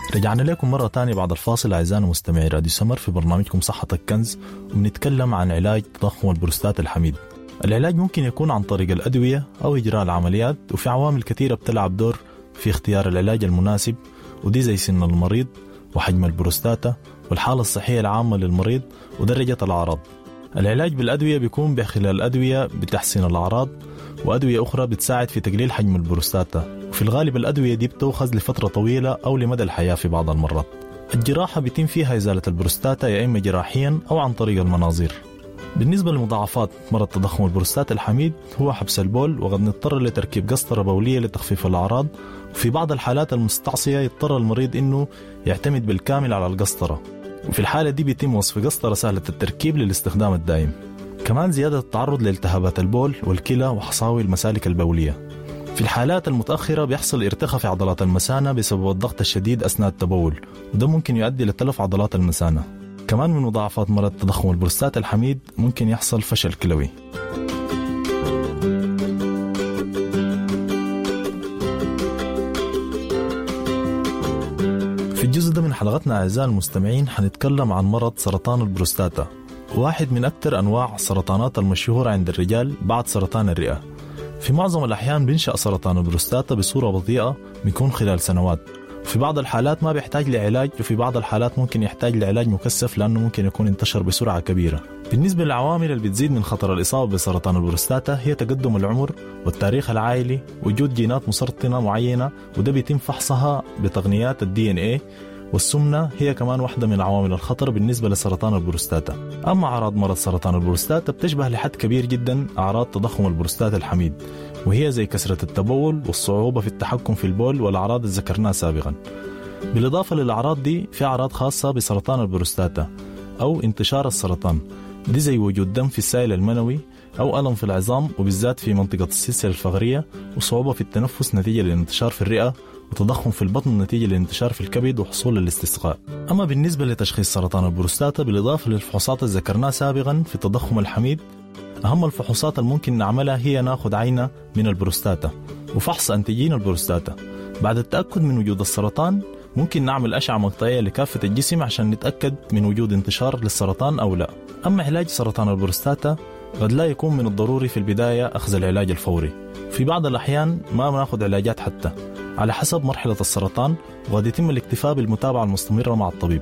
رجعنا لكم مرة تانية بعد الفاصل أعزائنا مستمعي راديو سمر في برنامجكم صحة الكنز وبنتكلم عن علاج تضخم البروستات الحميد العلاج ممكن يكون عن طريق الأدوية أو إجراء العمليات وفي عوامل كثيرة بتلعب دور في اختيار العلاج المناسب ودي زي سن المريض وحجم البروستاتا والحالة الصحية العامة للمريض ودرجة الأعراض العلاج بالأدوية بيكون بخلال الأدوية بتحسين الأعراض وأدوية أخرى بتساعد في تقليل حجم البروستاتا وفي الغالب الأدوية دي بتؤخذ لفترة طويلة أو لمدى الحياة في بعض المرات الجراحة بيتم فيها إزالة البروستاتا يا إما جراحيا أو عن طريق المناظير بالنسبة لمضاعفات مرض تضخم البروستات الحميد هو حبس البول وقد نضطر لتركيب قسطرة بولية لتخفيف الأعراض وفي بعض الحالات المستعصية يضطر المريض إنه يعتمد بالكامل على القسطرة وفي الحالة دي بيتم وصف قسطرة سهلة التركيب للاستخدام الدائم كمان زيادة التعرض لالتهابات البول والكلى وحصاوي المسالك البولية في الحالات المتأخرة بيحصل ارتخاء في عضلات المثانة بسبب الضغط الشديد أثناء التبول وده ممكن يؤدي لتلف عضلات المثانة كمان من مضاعفات مرض تضخم البروستات الحميد ممكن يحصل فشل كلوي في الجزء ده من حلقتنا أعزائي المستمعين حنتكلم عن مرض سرطان البروستاتا واحد من أكثر أنواع السرطانات المشهورة عند الرجال بعد سرطان الرئة في معظم الأحيان بينشأ سرطان البروستاتا بصورة بطيئة بيكون خلال سنوات في بعض الحالات ما بيحتاج لعلاج وفي بعض الحالات ممكن يحتاج لعلاج مكثف لأنه ممكن يكون انتشر بسرعة كبيرة بالنسبة للعوامل اللي بتزيد من خطر الإصابة بسرطان البروستاتا هي تقدم العمر والتاريخ العائلي وجود جينات مسرطنة معينة وده بيتم فحصها بتقنيات الدي ان ايه والسمنة هي كمان واحدة من عوامل الخطر بالنسبة لسرطان البروستاتا أما أعراض مرض سرطان البروستاتا بتشبه لحد كبير جدا أعراض تضخم البروستاتا الحميد وهي زي كسرة التبول والصعوبة في التحكم في البول والأعراض اللي ذكرناها سابقا بالإضافة للأعراض دي في أعراض خاصة بسرطان البروستاتا أو انتشار السرطان دي زي وجود دم في السائل المنوي أو ألم في العظام وبالذات في منطقة السلسلة الفقرية وصعوبة في التنفس نتيجة للانتشار في الرئة وتضخم في البطن نتيجة للانتشار في الكبد وحصول الاستسقاء أما بالنسبة لتشخيص سرطان البروستاتا بالإضافة للفحوصات اللي ذكرناها سابقا في التضخم الحميد أهم الفحوصات الممكن نعملها هي ناخذ عينة من البروستاتا وفحص أنتيجين البروستاتا بعد التأكد من وجود السرطان ممكن نعمل أشعة مقطعية لكافة الجسم عشان نتأكد من وجود انتشار للسرطان أو لا أما علاج سرطان البروستاتا قد لا يكون من الضروري في البداية أخذ العلاج الفوري في بعض الأحيان ما بناخذ علاجات حتى على حسب مرحلة السرطان وقد يتم الاكتفاء بالمتابعة المستمرة مع الطبيب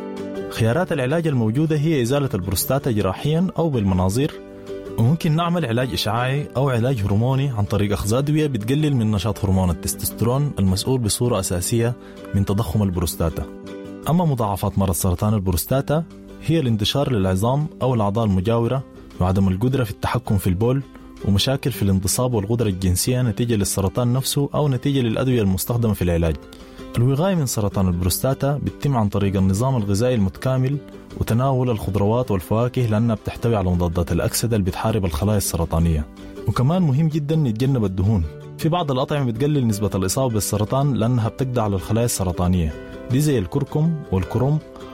خيارات العلاج الموجودة هي إزالة البروستاتا جراحيا أو بالمناظير وممكن نعمل علاج إشعاعي أو علاج هرموني عن طريق أخذ أدوية بتقلل من نشاط هرمون التستوستيرون المسؤول بصورة أساسية من تضخم البروستاتا أما مضاعفات مرض سرطان البروستاتا هي الانتشار للعظام أو الأعضاء المجاورة وعدم القدرة في التحكم في البول ومشاكل في الانتصاب والغدرة الجنسية نتيجة للسرطان نفسه أو نتيجة للأدوية المستخدمة في العلاج الوقاية من سرطان البروستاتا بتتم عن طريق النظام الغذائي المتكامل وتناول الخضروات والفواكه لأنها بتحتوي على مضادات الأكسدة اللي بتحارب الخلايا السرطانية وكمان مهم جدا نتجنب الدهون في بعض الأطعمة بتقلل نسبة الإصابة بالسرطان لأنها بتقضي على الخلايا السرطانية دي زي الكركم والكرنب